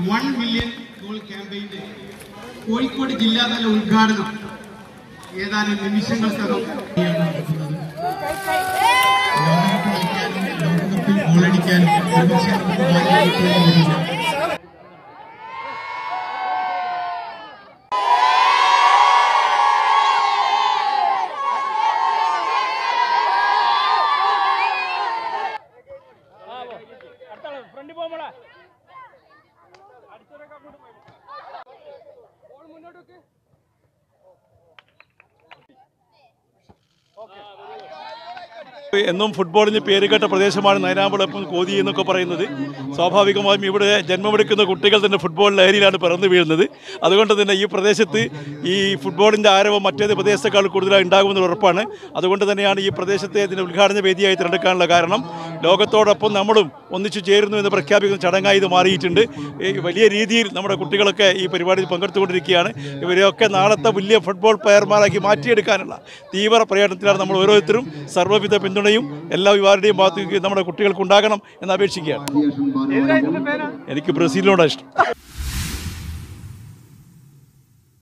One million goal ക്യാമ്പയിന്റെ കോഴിക്കോട് ജില്ലാതല ഉദ്ഘാടനം ഏതാനും നിമിഷങ്ങൾക്കകം ആണ് നടക്കുന്നത്. ലോകകപ്പ് കളിക്കാനും ലോകകപ്പിൽ ഗോളടിക്കാനും ഒരുപക്ഷെ നമുക്ക് ഭാഗ്യം കിട്ടുമെന്ന് വരില്ല. ഫ്രണ്ട് പോകുമ്പോളാ അടുത്തൊക്കെ അങ്ങോട്ട് പോയി ബോൾ മുന്നോട്ട് വെക്ക് എന്നും ഫുട്ബോളിന് പേരുകേട്ട പ്രദേശമാണ് നയനാമ്പളപ്പം കോതി എന്നൊക്കെ പറയുന്നത് സ്വാഭാവികമായും ഇവിടെ ജന്മമെടുക്കുന്ന കുട്ടികൾ തന്നെ ഫുട്ബോൾ ലഹരിയിലാണ് പിറന്നു വീഴുന്നത് അതുകൊണ്ട് തന്നെ ഈ പ്രദേശത്ത് ഈ ഫുട്ബോളിൻ്റെ ആരവം മറ്റേത് പ്രദേശത്തേക്കാൾ കൂടുതലായി ഉണ്ടാകുമെന്ന് ഉറപ്പാണ് അതുകൊണ്ട് തന്നെയാണ് ഈ പ്രദേശത്തെ ഇതിൻ്റെ ഉദ്ഘാടന വേദിയായി തിരഞ്ഞെടുക്കാനുള്ള കാരണം ലോകത്തോടൊപ്പം നമ്മളും ഒന്നിച്ചു ചേരുന്നു എന്ന് പ്രഖ്യാപിക്കുന്ന ചടങ്ങായി ഇത് മാറിയിട്ടുണ്ട് ഈ വലിയ രീതിയിൽ നമ്മുടെ കുട്ടികളൊക്കെ ഈ പരിപാടിയിൽ പങ്കെടുത്തുകൊണ്ടിരിക്കുകയാണ് ഇവരെയൊക്കെ നാളത്തെ വലിയ ഫുട്ബോൾ പ്ലെയർമാരാക്കി മാറ്റിയെടുക്കാനുള്ള തീവ്ര പ്രയത്നത്തിലാണ് നമ്മൾ ഓരോരുത്തരും സർവ്വവിധ പിന്തുണയും എല്ലാ വിവാരുടെയും ഭാഗത്ത് നമ്മുടെ കുട്ടികൾക്ക് ഉണ്ടാകണം എന്ന് അപേക്ഷിക്കുകയാണ് എനിക്ക് ബ്രസീലിനോടാണ് ഇഷ്ടം